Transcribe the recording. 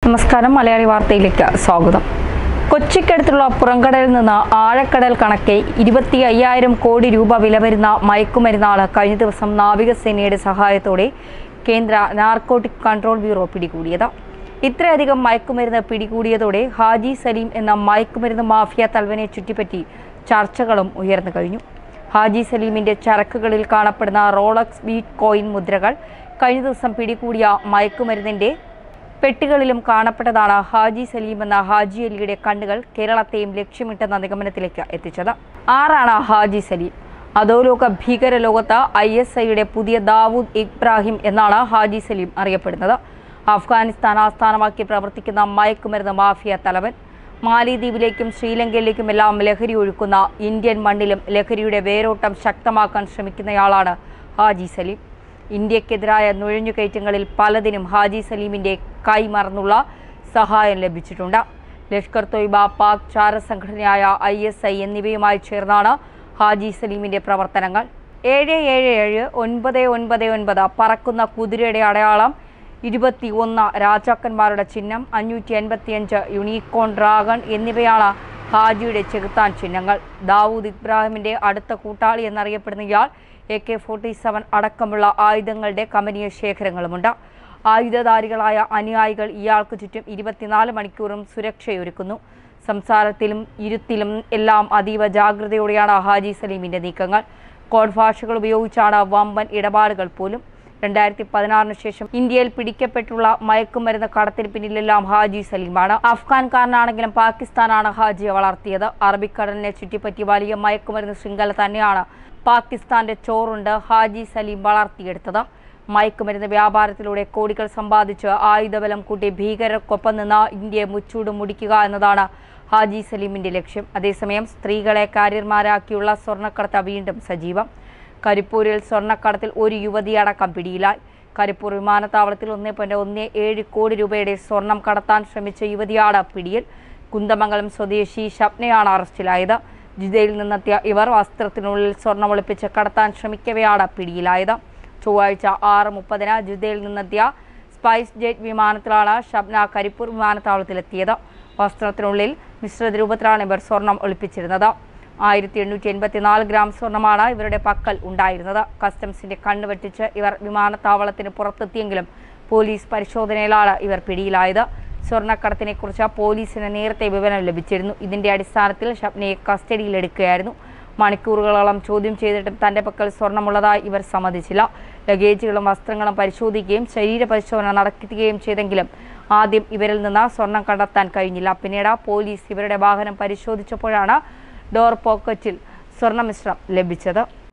നമസ്കാരം മലയാളി വാർത്തയിലേക്ക് സ്വാഗതം കൊച്ചിക്കടുത്തുള്ള പുറംകടലിൽ നിന്ന് ആഴക്കടൽ കണക്കെ ഇരുപത്തി അയ്യായിരം കോടി രൂപ വില വരുന്ന മയക്കുമരുന്നാണ് കഴിഞ്ഞ ദിവസം നാവികസേനയുടെ സഹായത്തോടെ കേന്ദ്ര നാർക്കോട്ടിക് കൺട്രോൾ ബ്യൂറോ പിടികൂടിയത് ഇത്രയധികം മയക്കുമരുന്ന് പിടികൂടിയതോടെ ഹാജി സലീം എന്ന മയക്കുമരുന്ന് മാഫിയ തലവനെ ചുറ്റിപ്പറ്റി ചർച്ചകളും ഉയർന്നു കഴിഞ്ഞു ഹാജി സലീമിന്റെ ചരക്കുകളിൽ കാണപ്പെടുന്ന റോളക്സ് ബീറ്റ് കോയിൻ മുദ്രകൾ കഴിഞ്ഞ ദിവസം പിടികൂടിയ മയക്കുമരുന്നിന്റെ പെട്ടികളിലും കാണപ്പെട്ടതാണ് ഹാജി സലീം എന്ന ഹാജി അലിയുടെ കണ്ണുകൾ കേരളത്തെയും ലക്ഷ്യമിട്ടെന്ന നിഗമനത്തിലേക്ക് എത്തിച്ചത് ആരാണ് ഹാജി സലീം അധോലോക ഭീകര ലോകത്ത് ഐ എസ് ഐയുടെ പുതിയ ദാവൂദ് ഇബ്രാഹിം എന്നാണ് ഹാജി സലീം അറിയപ്പെടുന്നത് അഫ്ഗാനിസ്ഥാൻ ആസ്ഥാനമാക്കി പ്രവർത്തിക്കുന്ന മയക്കുമരുന്ന് മാഫിയ തലവൻ മാലിദ്വീപിലേക്കും ശ്രീലങ്കയിലേക്കും എല്ലാം ലഹരി ഒഴുക്കുന്ന ഇന്ത്യൻ മണ്ണിലും ലഹരിയുടെ വേരോട്ടം ശക്തമാക്കാൻ ശ്രമിക്കുന്നയാളാണ് ഹാജി സലീം ഇന്ത്യക്കെതിരായ നുഴഞ്ഞുകയറ്റങ്ങളിൽ പലതിനും ഹാജി സലീമിന്റെ കൈമറന്നുള്ള സഹായം ലഭിച്ചിട്ടുണ്ട് ലഷ്കർ തൊയ്ബ പാക് ചാരസംഘടനയായ ഐ എസ് ഐ എന്നിവയുമായി ചേർന്നാണ് ഹാജി സലീമിന്റെ പ്രവർത്തനങ്ങൾ ഏഴ് ഏഴ് ഏഴ് ഒൻപത് ഒൻപത് ഒൻപത് പറക്കുന്ന കുതിരയുടെ അടയാളം ഇരുപത്തി ഒന്ന് രാജാക്കന്മാരുടെ ചിഹ്നം അഞ്ഞൂറ്റി എൺപത്തിയഞ്ച് യുണീക്കോൺ ഡ്രാഗൺ എന്നിവയാണ് ഹാജിയുടെ ചെകുത്താൻ ചിഹ്നങ്ങൾ ദാവൂദ് ഇബ്രാഹിമിന്റെ അടുത്ത കൂട്ടാളി എന്നറിയപ്പെടുന്ന ഇയാൾ എ കെ ഫോർട്ടി സെവൻ അടക്കമുള്ള ആയുധങ്ങളുടെ കമനീയ ശേഖരങ്ങളുമുണ്ട് ആയുധധാരികളായ അനുയായികൾ ഇയാൾക്ക് ചുറ്റും ഇരുപത്തിനാല് മണിക്കൂറും സുരക്ഷയൊരുക്കുന്നു സംസാരത്തിലും ഇരുത്തിലും എല്ലാം അതീവ ജാഗ്രതയോടെയാണ് ഹാജി സലീമിന്റെ നീക്കങ്ങൾ കോഡ് ഭാഷകൾ ഉപയോഗിച്ചാണ് വമ്പൻ ഇടപാടുകൾ പോലും രണ്ടായിരത്തി പതിനാറിന് ശേഷം ഇന്ത്യയിൽ പിടിക്കപ്പെട്ടുള്ള മയക്കുമരുന്ന് കടത്തിന് പിന്നിലെല്ലാം ഹാജി സലീമാണ് അഫ്ഗാൻകാരനാണെങ്കിലും പാകിസ്ഥാനാണ് ഹാജിയെ വളർത്തിയത് അറബിക്കടലിനെ ചുറ്റിപ്പറ്റി വലിയ മയക്കുമരുന്ന് ശൃംഖല തന്നെയാണ് പാകിസ്ഥാന്റെ ചോറുണ്ട് ഹാജി സലീം വളർത്തിയെടുത്തത് മയക്കുമരുന്ന് വ്യാപാരത്തിലൂടെ കോടികൾ സമ്പാദിച്ച് ആയുധബലം കൂട്ടി ഭീകരർക്കൊപ്പം നിന്ന് ഇന്ത്യയെ മുച്ചൂട് മുടിക്കുക എന്നതാണ് ഹാജി സലീമിന്റെ ലക്ഷ്യം അതേസമയം സ്ത്രീകളെ കാര്യന്മാരാക്കിയുള്ള സ്വർണ്ണക്കടത്ത് വീണ്ടും സജീവം കരിപ്പൂരിൽ സ്വർണ്ണക്കടത്തിൽ ഒരു യുവതിയടക്കം പിടിയിലായി കരിപ്പൂർ വിമാനത്താവളത്തിൽ ഒന്നേ പോയിന്റ് ഒന്ന് ഏഴ് കോടി രൂപയുടെ സ്വർണം കടത്താൻ ശ്രമിച്ച യുവതിയാണ് പിടിയിൽ കുന്തമംഗലം സ്വദേശി ഷപ്നയാണ് അറസ്റ്റിലായത് ജിദ്ദയിൽ നിന്നെത്തിയ ഇവർ വസ്ത്രത്തിനുള്ളിൽ സ്വർണം ഒളിപ്പിച്ച് കടത്താൻ ശ്രമിക്കവെയാണ് പിടിയിലായത് ചൊവ്വാഴ്ച ആറ് മുപ്പതിന് ജിദ്ദയിൽ നിന്നെത്തിയ സ്പൈസ് ജെറ്റ് വിമാനത്തിലാണ് ഷബ്ന കരിപ്പൂർ വിമാനത്താവളത്തിലെത്തിയത് വസ്ത്രത്തിനുള്ളിൽ മിശ്രിത രൂപത്തിലാണ് ഇവർ സ്വർണം ഒളിപ്പിച്ചിരുന്നത് ആയിരത്തി എണ്ണൂറ്റി എൺപത്തിനാല് ഗ്രാം സ്വർണ്ണമാണ് ഇവരുടെ പക്കൽ ഉണ്ടായിരുന്നത് കസ്റ്റംസിന്റെ കണ്ണ് വെട്ടിച്ച് ഇവർ വിമാനത്താവളത്തിന് പുറത്തെത്തിയെങ്കിലും പോലീസ് പരിശോധനയിലാണ് ഇവർ പിടിയിലായത് സ്വർണ്ണക്കടത്തിനെ കുറിച്ച് പോലീസിന് നേരത്തെ വിവരം ലഭിച്ചിരുന്നു ഇതിന്റെ അടിസ്ഥാനത്തിൽ ഷബ്നയെ കസ്റ്റഡിയിലെടുക്കുകയായിരുന്നു മണിക്കൂറുകളോളം ചോദ്യം ചെയ്തിട്ടും തന്റെ പക്കൽ സ്വർണ്ണമുള്ളതായി ഇവർ സമ്മതിച്ചില്ല ലഗേജുകളും വസ്ത്രങ്ങളും പരിശോധിക്കുകയും ശരീര പരിശോധന നടത്തുകയും ചെയ്തെങ്കിലും ആദ്യം ഇവരിൽ നിന്ന് സ്വർണം കണ്ടെത്താൻ കഴിഞ്ഞില്ല പിന്നീട് പോലീസ് ഇവരുടെ വാഹനം പരിശോധിച്ചപ്പോഴാണ് ഡോർ പോക്കറ്റിൽ സ്വർണ്ണമിശ്രം ലഭിച്ചത്